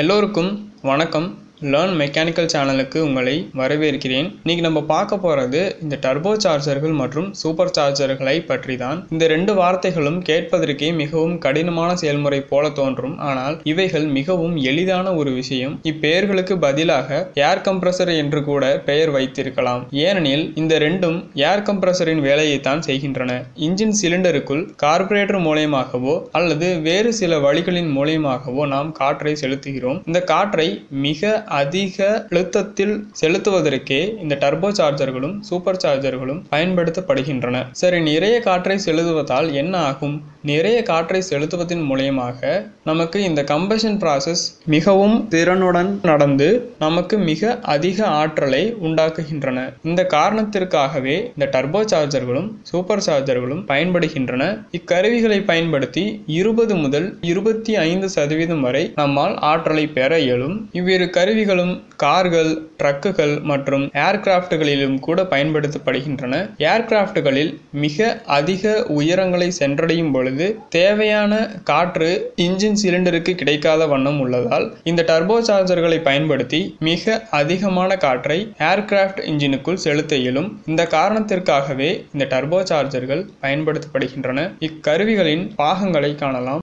எல்லோருக்கும் வணக்கம் learn mechanical சேனலுக்கு உங்களை வரவேற்கிறேன் இன்னைக்கு நம்ம பார்க்க போகிறது இந்த டர்போ சார்ஜர்கள் மற்றும் சூப்பர் சார்ஜர்களை பற்றி தான் இந்த ரெண்டு வார்த்தைகளும் கேட்பதற்கே மிகவும் கடினமான செயல்முறை போல தோன்றும் ஆனால் இவைகள் மிகவும் எளிதான ஒரு விஷயம் இப்பெயர்களுக்கு பதிலாக ஏர் கம்ப்ரஸர் என்று கூட பெயர் வைத்திருக்கலாம் ஏனெனில் இந்த ரெண்டும் ஏர் கம்ப்ரஸரின் வேலையை தான் செய்கின்றன இன்ஜின் சிலிண்டருக்குள் கார்பரேட்டர் மூலயமாகவோ அல்லது வேறு சில வழிகளின் மூலயமாகவோ நாம் காற்றை செலுத்துகிறோம் இந்த காற்றை மிக அதிக அழுத்தத்தில் செலுத்துவதற்கே இந்த டர்போ சார்ஜர்களும் சூப்பர் சார்ஜர்களும் பயன்படுத்தப்படுகின்றன சரி நிறைய காற்றை செலுத்துவதால் என்ன ஆகும் நிறைய காற்றை செலுத்துவதன் மூலயமாக நமக்கு இந்த கம்பஷன் ப்ராசஸ் மிகவும் திறனுடன் நடந்து நமக்கு மிக அதிக ஆற்றலை உண்டாக்குகின்றன இந்த காரணத்திற்காகவே இந்த டர்போ சார்ஜர்களும் சூப்பர் சார்ஜர்களும் பயன்படுகின்றன இக்கருவிகளை பயன்படுத்தி இருபது முதல் இருபத்தி ஐந்து சதவீதம் வரை நம்மால் ஆற்றலை பெற இயலும் இவ்விரு கருவிகளும் கார்கள் ட்ரக்குகள் மற்றும் ஏர்கிராஃப்டுகளிலும் கூட பயன்படுத்தப்படுகின்றன ஏர்கிராஃப்டுகளில் மிக அதிக உயரங்களை சென்றடையும் பொழுது தேவையான காற்று இன்ஜின் சிலிண்டருக்கு கிடைக்காத வண்ணம் உள்ளதால் இந்த டர்போ சார்ஜர்களை பயன்படுத்தி மிக அதிகமான காற்றை ஏர்கிராஃப்ட் இன்ஜினுக்குள் செலுத்த இயலும் இந்த காரணத்திற்காகவே இந்த டர்போ சார்ஜர்கள் பயன்படுத்தப்படுகின்றன இக்கருவிகளின் பாகங்களை காணலாம்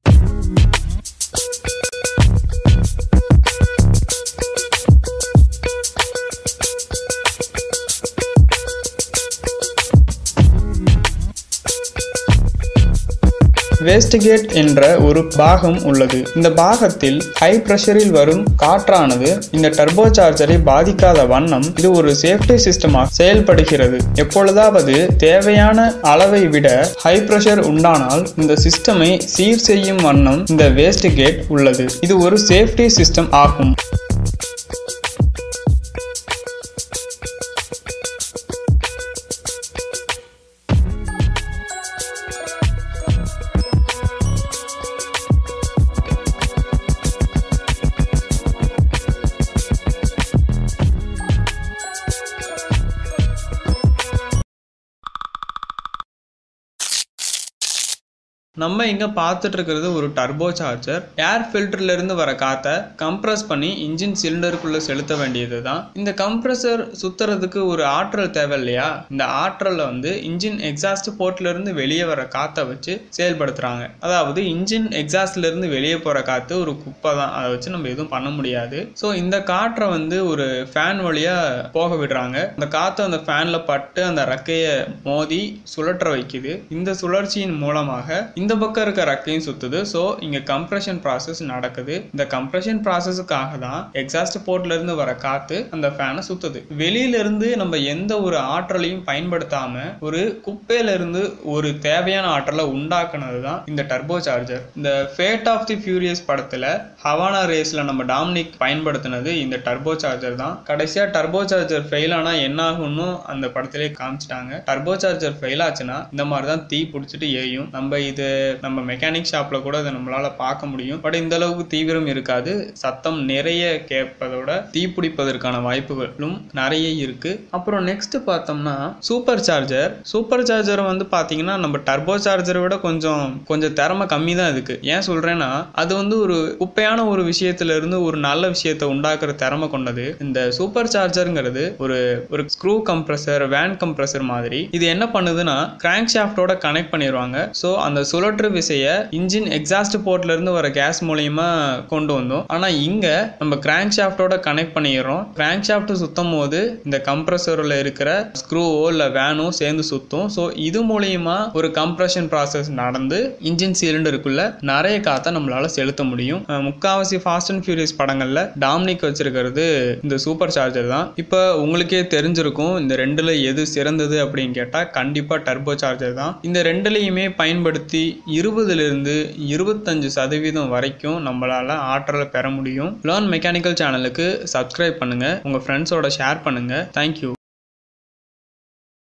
வேஸ்டிகேட் என்ற ஒரு பாகம் உள்ளது இந்த பாகத்தில் ஹை பிரஷரில் வரும் காற்றானது இந்த டர்போ சார்ஜரை பாதிக்காத வண்ணம் இது ஒரு சேஃப்டி சிஸ்டமாக செயல்படுகிறது எப்பொழுதாவது தேவையான அளவை விட ஹை பிரஷர் உண்டானால் இந்த சிஸ்டமை சீர் செய்யும் வண்ணம் இந்த வேஸ்டிகேட் உள்ளது இது ஒரு சேஃப்டி சிஸ்டம் ஆகும் நம்ம இங்க பார்த்துட்டு இருக்கிறது ஒரு டர்போ சார்ஜர் ஏர் ஃபில்டர்ல இருந்து வர காத்தை கம்ப்ரஸ் பண்ணி இன்ஜின் சிலிண்டருக்குள்ள செலுத்த வேண்டியது தான் இந்த கம்ப்ரஸர் சுத்துறதுக்கு ஒரு ஆற்றல் தேவை இல்லையா இந்த ஆற்றலை வந்து இன்ஜின் எக்ஸாஸ்ட் போர்ட்ல இருந்து வெளியே வர காத்தை வச்சு செயல்படுத்துறாங்க அதாவது இன்ஜின் எக்ஸாஸ்ட்ல இருந்து வெளியே போற காத்து ஒரு குப்பை தான் அதை வச்சு நம்ம எதுவும் பண்ண முடியாது ஸோ இந்த காற்றை வந்து ஒரு ஃபேன் வழியா போக விடுறாங்க அந்த காத்து அந்த ஃபேன்ல பட்டு அந்த ரெக்கையை மோதி சுழற்ற வைக்குது இந்த சுழற்சியின் மூலமாக இந்த பக்கம் இருக்க ரெக்கையும் சுத்துது ஸோ இங்க கம்ப்ரெஷன் ப்ராசஸ் நடக்குது இந்த கம்ப்ரெஷன் ப்ராசஸுக்காக தான் எக்ஸாஸ்ட் போர்ட்ல இருந்து வர காத்து அந்த ஃபேனை சுத்துது வெளியில இருந்து நம்ம எந்த ஒரு ஆற்றலையும் பயன்படுத்தாம ஒரு குப்பையில இருந்து ஒரு தேவையான ஆற்றலை உண்டாக்குனது தான் இந்த டர்போ சார்ஜர் இந்த ஃபேட் ஆஃப் தி ஃபியூரியஸ் படத்துல ஹவானா ரேஸ்ல நம்ம டாமினிக் பயன்படுத்தினது இந்த டர்போ சார்ஜர் தான் கடைசியா டர்போ சார்ஜர் ஃபெயில் ஆனா என்ன ஆகும்னு அந்த படத்திலே காமிச்சிட்டாங்க டர்போ சார்ஜர் ஃபெயில் ஆச்சுன்னா இந்த மாதிரி தான் தீ பிடிச்சிட்டு எரியும் நம்ம இது நம்ம மெக்கானிக் ஷாப்ல கூட அதை நம்மளால பார்க்க முடியும் பட் இந்த அளவுக்கு தீவிரம் இருக்காது சத்தம் நிறைய கேட்பதோட தீ பிடிப்பதற்கான வாய்ப்புகளும் நிறைய இருக்கு அப்புறம் நெக்ஸ்ட் பார்த்தோம்னா சூப்பர் சார்ஜர் சூப்பர் சார்ஜர் வந்து பாத்தீங்கன்னா நம்ம டர்போ சார்ஜரை விட கொஞ்சம் கொஞ்சம் திறமை கம்மி தான் இதுக்கு ஏன் சொல்றேன்னா அது வந்து ஒரு குப்பையான ஒரு விஷயத்துல இருந்து ஒரு நல்ல விஷயத்தை உண்டாக்குற திறமை கொண்டது இந்த சூப்பர் சார்ஜருங்கிறது ஒரு ஒரு ஸ்க்ரூ கம்ப்ரஸர் வேன் கம்ப்ரஸர் மாதிரி இது என்ன பண்ணுதுன்னா கிராங்க் ஷாஃப்டோட கனெக்ட் பண்ணிடுவாங்க ஸோ அந்த சுழற்று விசைய இன்ஜின் எக்ஸாஸ்ட் போர்ட்ல இருந்து வர கேஸ் மூலியமா கொண்டு வந்தோம் ஆனா இங்க நம்ம கிராங்க் ஷாஃப்டோட கனெக்ட் பண்ணிடுறோம் கிராங்க் ஷாஃப்ட் சுத்தும் போது இந்த கம்ப்ரஸர்ல இருக்கிற ஸ்க்ரூவோ இல்ல வேனோ சேர்ந்து சுத்தும் ஸோ இது மூலியமா ஒரு கம்ப்ரஷன் ப்ராசஸ் நடந்து இன்ஜின் சிலிண்டருக்குள்ள நிறைய காத்தை நம்மளால செலுத்த முடியும் அஹ் முக்காவாசி ஃபாஸ்ட் அண்ட் ஃபியூரியஸ் படங்கள்ல டாமினிக் வச்சிருக்கிறது இந்த சூப்பர் சார்ஜர் தான் இப்போ உங்களுக்கே தெரிஞ்சிருக்கும் இந்த ரெண்டுல எது சிறந்தது அப்படின்னு கேட்டா கண்டிப்பா டர்போ சார்ஜர் தான் இந்த ரெண்டுலையுமே பயன்படுத்தி இருபதுலேருந்து இருபத்தஞ்சு சதவீதம் வரைக்கும் நம்மளால ஆற்றலை பெற முடியும் லேர்ன் மெக்கானிக்கல் சேனலுக்கு சப்ஸ்கிரைப் பண்ணுங்க உங்க ஃப்ரெண்ட்ஸோட ஷேர் பண்ணுங்க தேங்க்யூ